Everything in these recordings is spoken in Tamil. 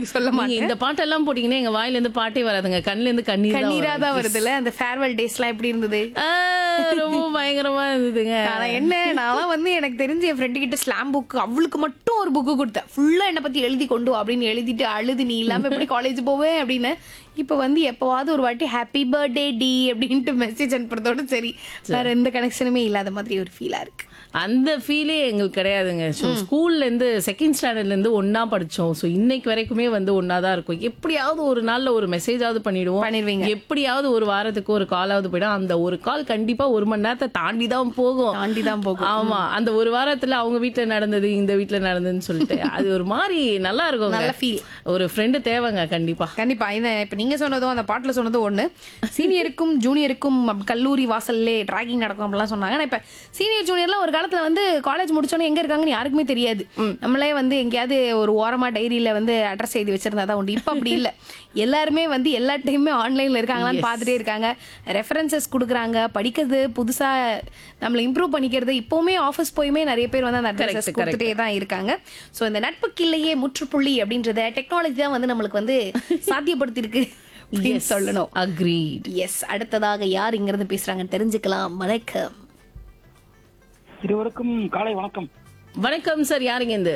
சொல்ல நீங்க மாட்டேன் இந்த பாட்டெல்லாம் போட்டீங்கன்னா எங்க வாயில இருந்து பாட்டே வராதுங்க கண்ணுல இருந்து கண்ணீர் தான் கண்ணீரா வரும். தான் வருதுல்ல அந்த ஃபேர்வெல் டேஸ்லாம் எப்படி இருந்தது ஆ, ரொம்ப பயங்கரமா இருந்ததுங்க ஆனா என்ன நான் வந்து எனக்கு தெரிஞ்ச என் ஃப்ரெண்டு கிட்ட ஸ்லாம் புக் அவளுக்கு மட்டும் ஒரு புக்கு கொடுத்தேன் ஃபுல்லா என்ன பத்தி எழுதி கொண்டு வா அப்படின்னு எழுதிட்டு அழுது நீ இல்லாம எப்படி காலேஜ் போவேன் அப்படின்னு இப்ப வந்து எப்பவாவது ஒரு வாட்டி ஹாப்பி பர்த்டே டி அப்படின்ட்டு மெசேஜ் அனுப்புறதோட சரி வேற எந்த கனெக்ஷனுமே இல்லாத மாதிரி ஒரு ஃபீலா இருக்கு அந்த ஃபீலே எங்களுக்கு கிடையாதுங்க ஸோ ஸ்கூல்ல இருந்து செகண்ட் ஸ்டாண்டர்ட்ல இருந்து ஒண்ணா படிச்சோம் ஸோ இன்னைக்கு வரைக்குமே வந்து ஒண்ணா தான் இருக்கும் எப்படியாவது ஒரு நாள்ல ஒரு மெசேஜாவது பண்ணிடுவோம் பண்ணிடுவீங்க. எப்படியாவது ஒரு வாரத்துக்கு ஒரு காலாவது போயிடும் அந்த ஒரு கால் கண்டிப்பா ஒரு மணி நேரத்தை தாண்டி தான் போகும் தாண்டி தான் போகும் ஆமா அந்த ஒரு வாரத்துல அவங்க வீட்ல நடந்தது இந்த வீட்ல நடந்ததுன்னு சொல்லிட்டு அது ஒரு மாதிரி நல்லா இருக்கும் நல்ல feel. ஒரு ஃப்ரெண்டு தேவைங்க கண்டிப்பா கண்டிப்பா இந்த இப்ப நீங்க சொன்னதும் அந்த பாட்டுல சொன்னதும் ஒண்ணு சீனியருக்கும் ஜூனியருக்கும் அப்ப கல்லூரி வாசல்லே டிராகிங் நடக்கும் அப்படிலாம் சொன்னாங்க ஆனா இப்ப சீனியர் ஜூனியர்லாம் ஒரு காலத்துல வந்து காலேஜ் முடிச்சோன்னே எங்க இருக்காங்கன்னு யாருக்குமே தெரியாது நம்மளே வந்து எங்கேயாவது ஒரு ஓரமா டைரியில வந்து அட்ரஸ் எழுதி வச்சிருந்தா தான் உண்டு இப்ப அப்படி இல்ல எல்லாருமே வந்து எல்லா டைமுமே ஆன்லைன்ல இருக்காங்களான்னு பார்த்துட்டே இருக்காங்க ரெஃபரன்சஸ் கொடுக்குறாங்க படிக்கிறது புதுசா நம்மளை இம்ப்ரூவ் பண்ணிக்கிறது இப்பவுமே ஆஃபீஸ் போயுமே நிறைய பேர் வந்து அந்த Correct, அட்ரஸ் correct. கொடுத்துட்டே தான் இருக்காங்க சோ இந்த நட்புக்கில்லையே முற்றுப்புள்ளி அப்படின்றத டெக்னாலஜி தான் வந்து நம்மளுக்கு வந்து சாத்தியப்படுத்தியிருக்கு அப்படின்னு சொல்லணும் அக்ரீட் எஸ் அடுத்ததாக யார் இங்க இருந்து பேசுறாங்கன்னு தெரிஞ்சுக்கலாம் வணக்கம் இருவருக்கும் காலை வணக்கம் வணக்கம் சார் யாருங்க இந்த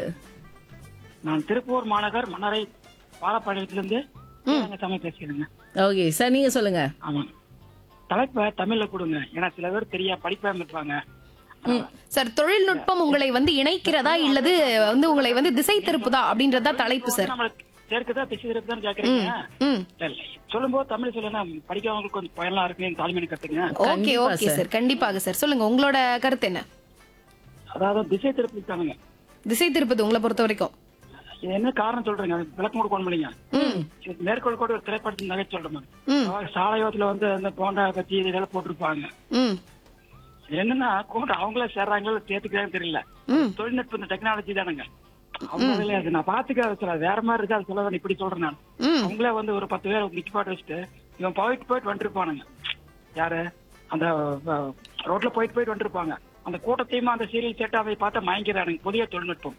நான் திருப்பூர் மாநகர் மன்னரை பாலப்பாளையத்திலிருந்து சாமி பேசுகிறேங்க ஓகே சார் நீங்க சொல்லுங்க ஆமாங்க தலைப்பை தமிழ்ல கொடுங்க ஏன்னா சில பேர் தெரியா படிப்பாம இருப்பாங்க சார் தொழில்நுட்பம் உங்களை வந்து இணைக்கிறதா இல்லது வந்து உங்களை வந்து திசை திருப்புதா அப்படின்றதா தலைப்பு சார் நம்மளுக்கு சேர்க்குதா திசை தான் கேக்குறீங்க ம் இல்ல சொல்லும்போது தமிழ் சொல்லுனா படிக்கிறவங்களுக்கு கொஞ்சம் பயனா இருக்கு தாழ்மையை கத்துங்க ஓகே கண்டிப்பா ஓகே சார் கண்டிப்பாக சார் சொல்லுங்க உங்களோட கருத்து என்ன அதாவது திசை திருப்பிட்டானுங்க திசை திருப்பது உங்களை பொறுத்த வரைக்கும் இது என்ன காரணம் சொல்றீங்க அது விளக்கம் கூட கொண்டு முடியுங்க இது மேற்கோள் கூட ஒரு திரைப்படத்தின் நகை சொல்றேன் ம். அதாவது சாலையோரத்துல வந்து அந்த போண்டா பத்தி இதெல்லாம் போட்டிருப்பாங்க ம் இது என்னன்னா கூட அவங்களே சேர்றாங்களோ சேர்த்துக்கிறாங்க தெரியல ம். தொழில்நுட்பம் இந்த டெக்னாலஜி தானுங்க அவங்க இதுல இருக்கு நான் பாத்துக்க சொல்ல வேற மாதிரி இருக்கு அது சொல்ல வேண்டாம் இப்படி சொல்றேன் நான் ம் அவங்களே வந்து ஒரு பத்து பேர் நிக்க பாட்டு வச்சுட்டு இவன் போயிட்டு போயிட்டு வந்துருப்பானுங்க யாரு அந்த அஹ், ரோட்ல போயிட்டு போயிட்டு வந்துருப்பாங்க அந்த கூட்டத்தையும் அந்த சீரியல் செட்டாவை பார்த்தா மயங்கிறானுங்க புதிய தொழில்நுட்பம்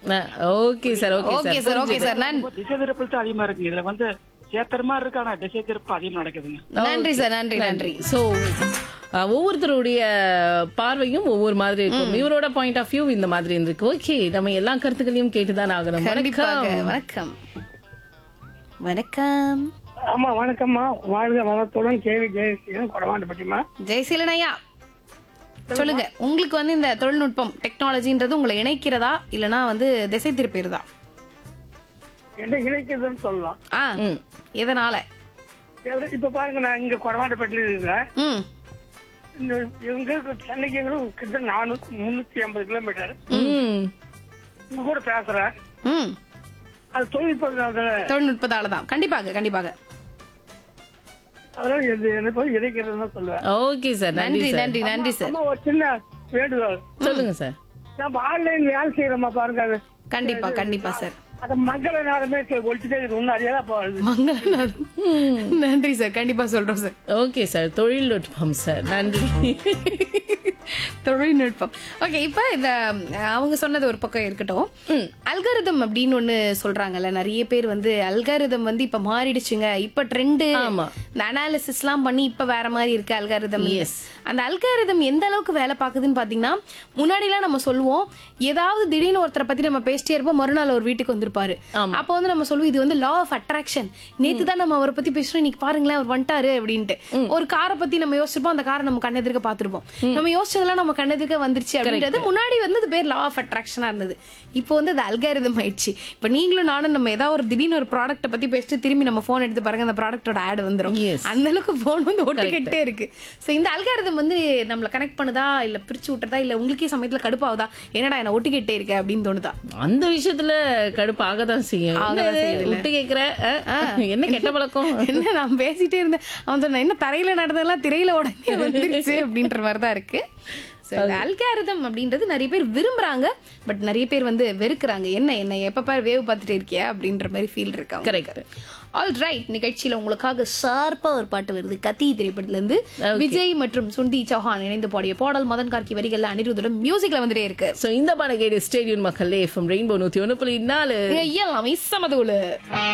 okay sir okay okay sir sir okay sir நான் ரொம்ப திசை திருப்பல் தான் அதிகமா இருக்கு இதுல வந்து சேர்த்துற மாதிரி இருக்கு ஆனா திசை திருப்பு அதிகமா நடக்குதுங்க நன்றி சார் நன்றி நன்றி ஸோ ஒவ்வொருத்தருடைய பார்வையும் ஒவ்வொரு மாதிரி இருக்கும் இவரோட பாயிண்ட் ஆஃப் வியூ இந்த மாதிரி இருக்கு ஓகே நம்ம எல்லா கருத்துக்களையும் கேட்டுதான் ஆகணும் கண்டிப்பாக வணக்கம். வணக்கம் வணக்கம் ஆமா வணக்கம்மா வாழ்க வளத்துடன் கேள்வி ஜெயசீலன் கொடமாண்டு பட்டிமா ஜெயசீலன் ஐயா சொல்லுங்க உங்களுக்கு வந்து இந்த தொழில்நுட்பம் டெக்னாலஜின்றது உங்களை இணைக்கிறதா இல்லனா வந்து திசை திருப்பிடுதா என்ன இணைக்குதுன்னு சொல்லலாம் ஆ ம். எதனால எவ்வளவு- இப்ப பாருங்க நான் இங்க கொடமாண்டப்பட்டில இருக்கேன் ம் இந்த இவங்க சென்னைக்கு எங்களுக்கு கிட்ட நானூத்தி முன்னூத்தி ஐம்பது கிலோமீட்டர் ம். உங்க கூட பேசுறேன் ம் அது தொழில்நுட்பம் தொழில்நுட்பத்தால தான் கண்டிப்பாக கண்டிப்பாக அதெல்லாம் இது என்ன போய் இணைக்கிறதுன்னு தான் சொல்லுவேன் ஓகே சார் நன்றி நன்றி சார் நன்றி நன்றி சார் அம்மா ஒரு சின்ன வேண்டுதல் சொல்லுங்க சார் நம்ம ஆன்லைன் வேலை செய்யறோமா பாருங்க அது கண்டிப்பா கண்டிப்பா சார் அந்த மக்களை நேரமே ஒழிச்சுட்டே இருக்கு இன்னும் அறியாதான் போகுது மங்களநாதன் நன்றி சார் கண்டிப்பா சொல்றோம் சார் ஓகே சார் தொழில்நுட்பம் சார் நன்றி தொழில்நுட்பம் ஓகே இப்ப இந்த அஹ், அவங்க சொன்னது ஒரு பக்கம் இருக்கட்டும் அல்காரிதம் அப்படின்னு ஒண்ணு சொல்றாங்கல்ல நிறைய பேர் வந்து அல்காரிதம் வந்து இப்ப மாறிடுச்சுங்க இப்ப ட்ரெண்டு ஆமா. இந்த அனாலிசிஸ் எல்லாம் பண்ணி இப்ப வேற மாதிரி இருக்கு அல்காரிதம் Yes. அந்த அல்காரிதம் எந்த அளவுக்கு வேலை பார்க்குதுன்னு பாத்தீங்கன்னா முன்னாடிலாம் நம்ம சொல்லுவோம் ஏதாவது திடீர்னு ஒருத்தரை பத்தி நம்ம பேசிட்டே இருப்போம் மறுநாள் ஒரு வீட்டுக்கு வந்திருப்பாரு அப்போ வந்து நம்ம சொல்லுவோம் இது வந்து லா ஆஃப் அட்ராக்ஷன் நேத்து தான் நம்ம அவரை பத்தி பேசுறோம் இன்னைக்கு பாருங்களேன் அவர் வந்துட்டாரு அப்படின்ட்டு ஒரு காரை பத்தி நம்ம யோசிச்சிருப்போம் அந்த காரை நம்ம கண்ணெதிர்க்க பார்த்திருப்போம் நம்ம யோசிச்சதெல்லாம் நம்ம கண்ணெதிர்க்க வந்துருச்சு அப்படின்றது முன்னாடி வந்து அது பேர் லா ஆஃப் அட்ராக்ஷனா இருந்தது இப்போ வந்து அது அல்காரிதம் ஆயிடுச்சு இப்போ நீங்களும் நானும் நம்ம ஏதாவது ஒரு திடீர்னு ஒரு ப்ராடக்ட்டை பத்தி பேசிட்டு திரும்பி நம்ம ஃபோன் எடுத்து பாருங்க அந்த ப்ராடக்ட்டோட ஆட் வந்துரும் Yes. அந்த அளவுக்கு போன் வந்து ஒட்டுக்கிட்டே இருக்கு சோ இந்த அல்காரிதம் வந்து நம்மள கனெக்ட் பண்ணுதா இல்ல பிரிச்சு விட்டுறதா இல்ல உங்களுக்கே சமயத்துல கடுப்பாகுதா என்னடா என்ன ஒட்டுக்கிட்டே இருக்கு அப்படின்னு தோணுதா அந்த விஷயத்துல கடுப்பு ஆகதான் செய்யும் ஆகதான் என்னது? செய்யுதுல்ல. விட்டு கேக்குற அஹ், என்ன கெட்ட பழக்கம் என்ன நான் பேசிட்டே இருந்தேன் அவன் சொன்ன என்ன தரையில நடந்ததெல்லாம் திரையில உடனே வந்துருச்சு அப்படின்ற மாதிரி தான் இருக்கு So, இந்த அல்காரிதம் அப்படின்றது நிறைய பேர் விரும்புறாங்க பட் நிறைய பேர் வந்து வெறுக்கிறாங்க என்ன என்ன எப்ப பாரு வேவ் பார்த்துட்டே இருக்கியா அப்படின்ற மாதிரி ஃபீல் இருக்காங்க கரெக்ட் ஆல் ரைட் நிகழ்ச்சியில உங்களுக்காக ஷார்ப்பா ஒரு பாட்டு வருது கத்தி திரைப்படத்துல இருந்து விஜய் மற்றும் சுண்டி சௌஹான் இணைந்து பாடிய பாடல் மதன் கார்கி வரிகள்ல அனிருத்துடன் மியூசிக்ல வந்துட்டே இருக்கு சோ இந்த பாடகேடு ஸ்டேடியம் மக்களே எஃப்எம் ரெயின்போ நூத்தி ஒண்ணு புள்ளி நாலு எல்லாமே சமதூளு